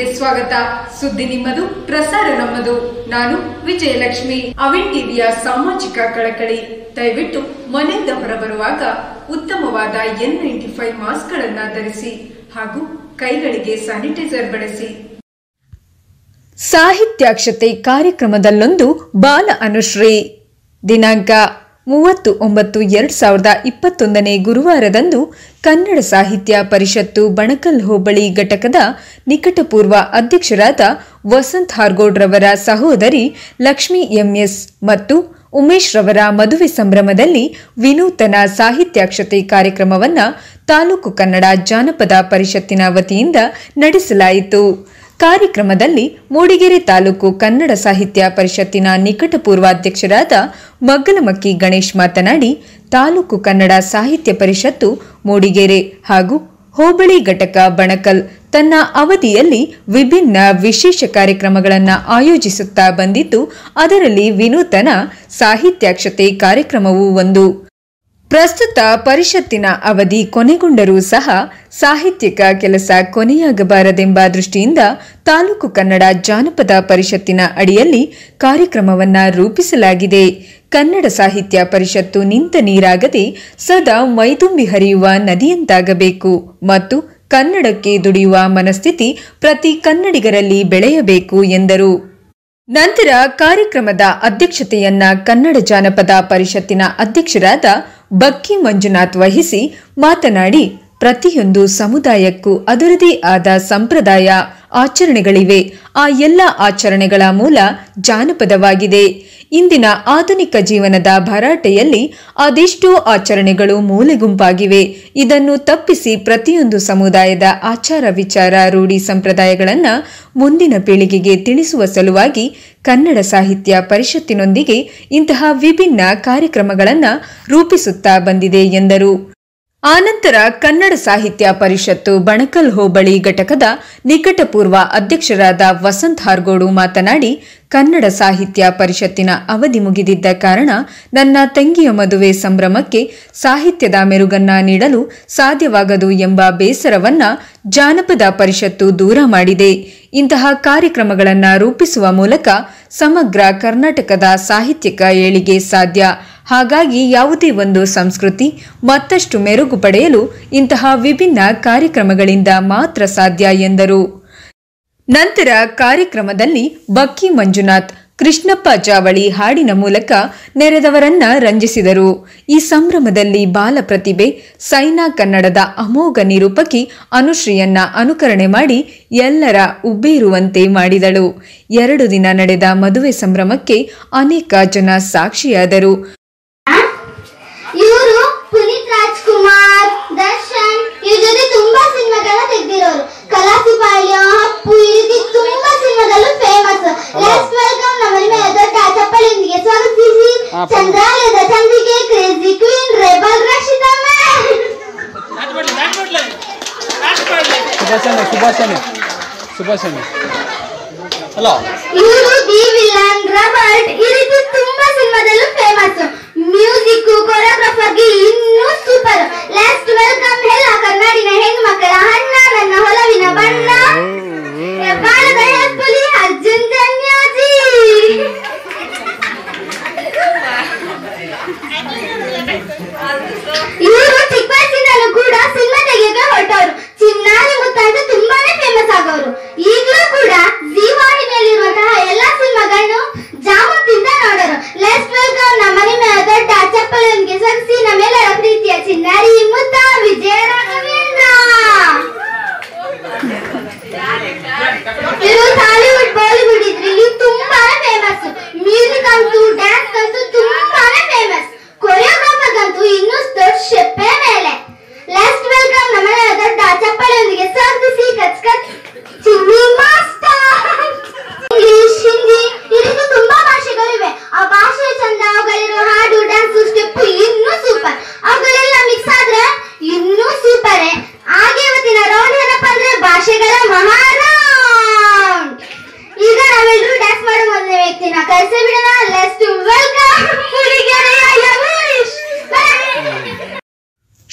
ಸ್ವಾಗತ ಸುದ್ದಿ ನಿಮ್ಮದು ಪ್ರಸಾರ ನಮ್ಮದು ನಾನು ವಿಜಯಲಕ್ಷ್ಮಿ ಅವಿನ್ ಟಿವಿಯ ಸಾಮಾಜಿಕ ಕಳಕಳಿ ದಯವಿಟ್ಟು ಮನೆಯಿಂದ ಹೊರಬರುವಾಗ ಉತ್ತಮವಾದ ಎನ್ ನೈಂಟಿ ಫೈವ್ ಮಾಸ್ಕ್ ಗಳನ್ನ ಧರಿಸಿ ಹಾಗೂ ಕೈಗಳಿಗೆ ಸ್ಯಾನಿಟೈಸರ್ ಬಳಸಿ ಸಾಹಿತ್ಯಾಕ್ಷತೆ ಕಾರ್ಯಕ್ರಮದಲ್ಲೊಂದು ಬಾಲ ಅನುಶ್ರೀ ದಿನಾಂಕ ಮೂವತ್ತು ಒಂಬತ್ತು ಎರಡ್ ಸಾವಿರದ ಇಪ್ಪತ್ತೊಂದನೇ ಗುರುವಾರದಂದು ಕನ್ನಡ ಸಾಹಿತ್ಯ ಪರಿಷತ್ತು ಬಣಕಲ್ ಹೋಬಳಿ ಘಟಕದ ನಿಕಟಪೂರ್ವ ಅಧ್ಯಕ್ಷರಾದ ವಸಂತ್ ಹಾರ್ಗೋಡ್ರವರ ಸಹೋದರಿ ಲಕ್ಷ್ಮಿ ಎಂಎಸ್ ಮತ್ತು ಉಮೇಶ್ ರವರ ಮದುವೆ ಸಂಭ್ರಮದಲ್ಲಿ ವಿನೂತನ ಸಾಹಿತ್ಯಾಕ್ಷತೆ ಕಾರ್ಯಕ್ರಮವನ್ನ ತಾಲೂಕು ಕನ್ನಡ ಜಾನಪದ ಪರಿಷತ್ತಿನ ವತಿಯಿಂದ ನಡೆಸಲಾಯಿತು ಕಾರ್ಯಕ್ರಮದಲ್ಲಿ ಮೂಡಿಗೆರೆ ತಾಲೂಕು ಕನ್ನಡ ಸಾಹಿತ್ಯ ಪರಿಷತ್ತಿನ ನಿಕಟಪೂರ್ವಾಧ್ಯಕ್ಷರಾದ ಮಗ್ಗಲಮಕ್ಕಿ ಗಣೇಶ್ ಮಾತನಾಡಿ ತಾಲೂಕು ಕನ್ನಡ ಸಾಹಿತ್ಯ ಪರಿಷತ್ತು ಮೂಡಿಗೆರೆ ಹಾಗೂ ಹೋಬಳಿ ಘಟಕ ಬಣಕಲ್ ತನ್ನ ಅವಧಿಯಲ್ಲಿ ವಿಭಿನ್ನ ವಿಶೇಷ ಕಾರ್ಯಕ್ರಮಗಳನ್ನು ಆಯೋಜಿಸುತ್ತಾ ಬಂದಿದ್ದು ಅದರಲ್ಲಿ ವಿನೂತನ ಸಾಹಿತ್ಯಾಕ್ಷತೆ ಕಾರ್ಯಕ್ರಮವೂ ಒಂದು ಪ್ರಸ್ತುತ ಪರಿಷತ್ತಿನ ಅವಧಿ ಕೊನೆಗೊಂಡರೂ ಸಹ ಸಾಹಿತ್ಯಿಕ ಕೆಲಸ ಕೊನೆಯಾಗಬಾರದೆಂಬ ದೃಷ್ಟಿಯಿಂದ ತಾಲೂಕು ಕನ್ನಡ ಜಾನಪದ ಪರಿಷತ್ತಿನ ಅಡಿಯಲ್ಲಿ ಕಾರ್ಯಕ್ರಮವನ್ನ ರೂಪಿಸಲಾಗಿದೆ ಕನ್ನಡ ಸಾಹಿತ್ಯ ಪರಿಷತ್ತು ನಿಂತ ನೀರಾಗದೆ ಸದಾ ಮೈದುಂಬಿ ಹರಿಯುವ ನದಿಯಂತಾಗಬೇಕು ಮತ್ತು ಕನ್ನಡಕ್ಕೆ ದುಡಿಯುವ ಮನಸ್ಥಿತಿ ಪ್ರತಿ ಕನ್ನಡಿಗರಲ್ಲಿ ಬೆಳೆಯಬೇಕು ಎಂದರು ನಂತರ ಕಾರ್ಯಕ್ರಮದ ಅಧ್ಯಕ್ಷತೆಯನ್ನ ಕನ್ನಡ ಜಾನಪದ ಪರಿಷತ್ತಿನ ಅಧ್ಯಕ್ಷರಾದ ಬಕ್ಕಿ ಮಂಜುನಾಥ್ ವಹಿಸಿ ಮಾತನಾಡಿ ಪ್ರತಿಯೊಂದು ಸಮುದಾಯಕ್ಕೂ ಅದರದೇ ಆದ ಸಂಪ್ರದಾಯ ಆಚರಣೆಗಳಿವೆ ಆ ಎಲ್ಲ ಆಚರಣೆಗಳ ಮೂಲ ಜಾನಪದವಾಗಿದೆ ಇಂದಿನ ಆಧುನಿಕ ಜೀವನದ ಭರಾಟೆಯಲ್ಲಿ ಅದೆಷ್ಟೋ ಆಚರಣೆಗಳು ಮೂಲೆಗುಂಪಾಗಿವೆ ಇದನ್ನು ತಪ್ಪಿಸಿ ಪ್ರತಿಯೊಂದು ಸಮುದಾಯದ ಆಚಾರ ವಿಚಾರ ರೂಢಿ ಸಂಪ್ರದಾಯಗಳನ್ನು ಮುಂದಿನ ಪೀಳಿಗೆಗೆ ತಿಳಿಸುವ ಸಲುವಾಗಿ ಕನ್ನಡ ಸಾಹಿತ್ಯ ಪರಿಷತ್ತಿನೊಂದಿಗೆ ಇಂತಹ ವಿಭಿನ್ನ ಕಾರ್ಯಕ್ರಮಗಳನ್ನು ರೂಪಿಸುತ್ತಾ ಬಂದಿದೆ ಎಂದರು ಆನಂತರ ಕನ್ನಡ ಸಾಹಿತ್ಯ ಪರಿಷತ್ತು ಬಣಕಲ್ ಹೋಬಳಿ ಘಟಕದ ನಿಕಟಪೂರ್ವ ಅಧ್ಯಕ್ಷರಾದ ವಸಂತ್ ಹಾರ್ಗೋಡು ಮಾತನಾಡಿ ಕನ್ನಡ ಸಾಹಿತ್ಯ ಪರಿಷತ್ತಿನ ಅವಧಿ ಮುಗಿದಿದ್ದ ಕಾರಣ ನನ್ನ ತಂಗಿಯ ಮದುವೆ ಸಂಭ್ರಮಕ್ಕೆ ಸಾಹಿತ್ಯದ ಮೆರುಗನ್ನ ನೀಡಲು ಸಾಧ್ಯವಾಗದು ಎಂಬ ಬೇಸರವನ್ನ ಜಾನಪದ ಪರಿಷತ್ತು ದೂರ ಮಾಡಿದೆ ಇಂತಹ ಕಾರ್ಯಕ್ರಮಗಳನ್ನು ರೂಪಿಸುವ ಮೂಲಕ ಸಮಗ್ರ ಕರ್ನಾಟಕದ ಸಾಹಿತ್ಯಿಕ ಏಳಿಗೆ ಸಾಧ್ಯ ಹಾಗಾಗಿ ಯಾವುದೇ ಒಂದು ಸಂಸ್ಕೃತಿ ಮತ್ತಷ್ಟು ಮೆರುಗು ಪಡೆಯಲು ಇಂತಹ ವಿಭಿನ್ನ ಕಾರ್ಯಕ್ರಮಗಳಿಂದ ಮಾತ್ರ ಸಾಧ್ಯ ಎಂದರು ನಂತರ ಕಾರ್ಯಕ್ರಮದಲ್ಲಿ ಬಕ್ಕಿ ಮಂಜುನಾಥ್ ಕೃಷ್ಣಪ್ಪ ಜಾವಳಿ ಹಾಡಿನ ಮೂಲಕ ನೆರೆದವರನ್ನ ರಂಜಿಸಿದರು ಈ ಸಂಭ್ರಮದಲ್ಲಿ ಬಾಲ ಪ್ರತಿಭೆ ಸೈನಾ ಕನ್ನಡದ ಅಮೋಘ ನಿರೂಪಕಿ ಅನುಶ್ರೀಯನ್ನ ಅನುಕರಣೆ ಮಾಡಿ ಎಲ್ಲರ ಉಬ್ಬೇರುವಂತೆ ಮಾಡಿದಳು ಎರಡು ದಿನ ನಡೆದ ಮದುವೆ ಸಂಭ್ರಮಕ್ಕೆ ಅನೇಕ ಜನ ಸಾಕ್ಷಿಯಾದರು ಇವರು ಪುನೀತ್ ರಾಜ್ಕುಮಾರ್ ದರ್ಶನ್ ಇವ್ರ ಜೊತೆ ತುಂಬಾ ಸಿನಿಮಾಗಳನ್ನ ತೆಗ್ದಿರೋರು ಕಲಾಸಿಪಾಳ್ಯ ಅಪ್ಪು ಈ ರೀತಿ ತುಂಬಾ ಸಿನಿಮಾಗಳು ಫೇಮಸ್ ಲೆಟ್ಸ್ ವೆಲ್ಕಮ್ ನಮ್ಮ ಮನೆ ದೊಡ್ಡ ಚಪ್ಪಲಿಯೊಂದಿಗೆ ಸ್ವಾಗತಿಸಿ ಚಂದ್ರಾಲಯದ ಚಂದ್ರಿಕೆ crazy queen rebel Rakshita ma'am ಸುಭಾಷಣೆ ಸುಭಾಷಣೆ ಸುಭಾಷಣೆ ಹಲೋ ಇವರು ದಿ ವಿಲನ್ ರಾಬರ್ಟ್ ಈ ರೀತಿ ತುಂಬಾ ಸಿನಿಮಾದಲ್ಲೂ ಫೇಮಸ್ ಮ್ಯೂಸಿಕ್ ಕೊರಿಯೋಗ್ರಾಫರ್ಗೆ ಇನ್ನೂ ಸೂಪರ್ ಲೆಟ್ಸ್ ವೆಲ್ಕಮ್ ಎಲ್ಲ ಕನ್ನಡಿನ ಹೆಣ್ಮಕ್ಕಳ ಅಣ್ಣ ನನ್ನ ಹೊಲವಿನ ಬಣ್ಣ ಬಾಲದ ಹೆಬ್ಬುಲಿ ಅರ್ಜುನ್ ಧನ್ಯೋಜಿ ಇವರು ಚಿಕ್ಕ ವಯಸ್ಸಿನಲ್ಲೂ ಕೂಡ ಸಿನಿಮಾ ತೆಗೆಯಕ್ಕೆ ಹೊರಟವರು ಚಿನ್ನಾರಿ ಮುತ್ತ ಅಂತ ತುಂಬಾನೇ ಫೇಮಸ್ ಆಗೋರು ಈಗಲೂ ಕೂಡ ಜೀ ವಾಹಿನಿಯಲ್ಲಿರುವಂತಹ ಎಲ್ಲಾ ಸಿನಿಮಾಗಳನ್ನು ಜಾಮೂತಿಂದ ನೋಡೋರು ಲೆಟ್ಸ್ ವೆಲ್ಕಮ್ ನಮ್ಮ ಮನೆ ಮೇಲೆ ದೊಡ್ಡ ಚಪ್ಪಲನ್ಗೆ ಸರಿಸಿ ನಮ್ಮೆಲ್ಲರ ಪ್ರೀತಿಯ ಚಿನ್ನಾರಿ ಮುತ್ತ ವಿಜಯ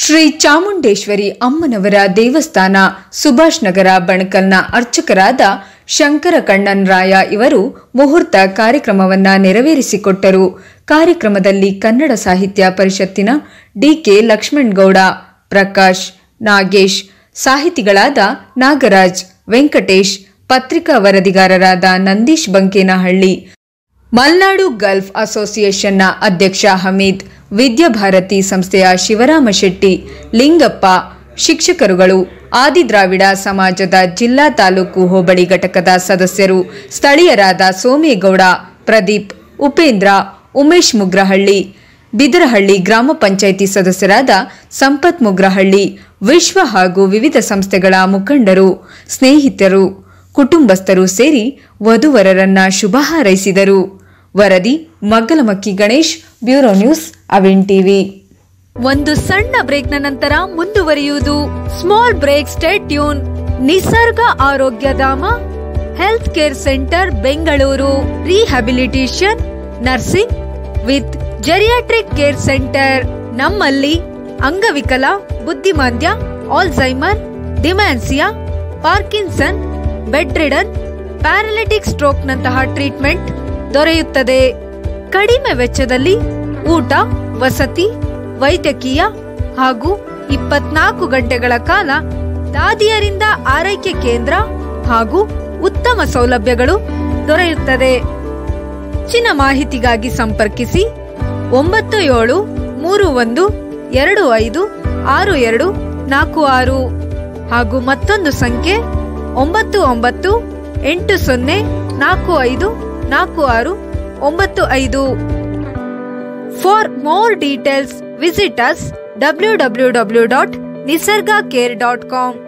ಶ್ರೀ ಚಾಮುಂಡೇಶ್ವರಿ ಅಮ್ಮನವರ ದೇವಸ್ಥಾನ ಸುಭಾಷ್ ನಗರ ಬಣಕಲ್ನ ಅರ್ಚಕರಾದ ಶಂಕರ ಕಣ್ಣನ್ ರಾಯ ಇವರು ಮುಹೂರ್ತ ಕಾರ್ಯಕ್ರಮವನ್ನ ನೆರವೇರಿಸಿಕೊಟ್ಟರು ಕಾರ್ಯಕ್ರಮದಲ್ಲಿ ಕನ್ನಡ ಸಾಹಿತ್ಯ ಪರಿಷತ್ತಿನ ಡಿಕೆ ಲಕ್ಷ್ಮಣಗೌಡ ಪ್ರಕಾಶ್ ನಾಗೇಶ್ ಸಾಹಿತಿಗಳಾದ ನಾಗರಾಜ್ ವೆಂಕಟೇಶ್ ಪತ್ರಿಕಾ ವರದಿಗಾರರಾದ ನಂದೀಶ್ ಬಂಕೇನಹಳ್ಳಿ ಮಲ್ನಾಡು ಗಲ್ಫ್ ಅಸೋಸಿಯೇಷನ್ನ ಅಧ್ಯಕ್ಷ ಹಮೀದ್ ವಿದ್ಯಾಭಾರತಿ ಸಂಸ್ಥೆಯ ಶಿವರಾಮ ಶೆಟ್ಟಿ ಲಿಂಗಪ್ಪ ಶಿಕ್ಷಕರುಗಳು ಆದಿದ್ರಾವಿಡ ಸಮಾಜದ ಜಿಲ್ಲಾ ತಾಲೂಕು ಹೋಬಳಿ ಘಟಕದ ಸದಸ್ಯರು ಸ್ಥಳೀಯರಾದ ಸೋಮೇಗೌಡ ಪ್ರದೀಪ್ ಉಪೇಂದ್ರ ಉಮೇಶ್ ಮುಗ್ರಹಳ್ಳಿ ಬಿದರಹಳ್ಳಿ ಗ್ರಾಮ ಪಂಚಾಯಿತಿ ಸದಸ್ಯರಾದ ಸಂಪತ್ ಮುಗ್ರಹಳ್ಳಿ ವಿಶ್ವ ಹಾಗೂ ವಿವಿಧ ಸಂಸ್ಥೆಗಳ ಮುಖಂಡರು ಸ್ನೇಹಿತರು ಕುಟುಂಬಸ್ಥರು ಸೇರಿ ವಧುವರರನ್ನ ಶುಭ ಹಾರೈಸಿದರು ವರದಿ Maggalamakki Ganesh bureau news Avin TV ಒಂದು ಸಣ್ಣ ಬ್ರೇಕ್ನ ನಂತರ ಮುಂದುವರಿಯುವುದು small break state tuned Nisarga Arogyadhama health care centre Bengaluru rehabilitation nursing with geriatric care centre ನಮ್ಮಲ್ಲಿ ಅಂಗವಿಕಲ ಬುದ್ಧಿಮಾಂದ್ಯ Alzheimer dementia Parkinson bedridden paralytic stroke ನಂತಹ ಟ್ರೀಟ್ಮೆಂಟ್ ದೊರೆಯುತ್ತದೆ ಕಡಿಮೆ ವೆಚ್ಚದಲ್ಲಿ ಊಟ ವಸತಿ ವೈದ್ಯಕೀಯ ಹಾಗೂ ಇಪ್ಪತ್ನಾಲ್ಕು ಗಂಟೆಗಳ ಕಾಲ ದಾದಿಯರಿಂದ ಆರೈಕೆ ಕೇಂದ್ರ ಹಾಗೂ ಉತ್ತಮ ಸೌಲಭ್ಯಗಳು ದೊರೆಯುತ್ತದೆ ಹೆಚ್ಚಿನ ಮಾಹಿತಿಗಾಗಿ ಸಂಪರ್ಕಿಸಿ ಒಂಬತ್ತು ಏಳು ಮೂರು ಒಂದು ಎರಡು ಐದು ಆರು ಎರಡು ನಾಲ್ಕು ಆರು ಹಾಗೂ ಮತ್ತೊಂದು ಸಂಖ್ಯೆ ಒಂಬತ್ತು ಒಂಬತ್ತು ಎಂಟು ಸೊನ್ನೆ ನಾಲ್ಕು ಐದು ನಾಲ್ಕು ಆರು ಒಂಬತ್ತು ಐದು for more details visit us W W W dot Nisarga care dot com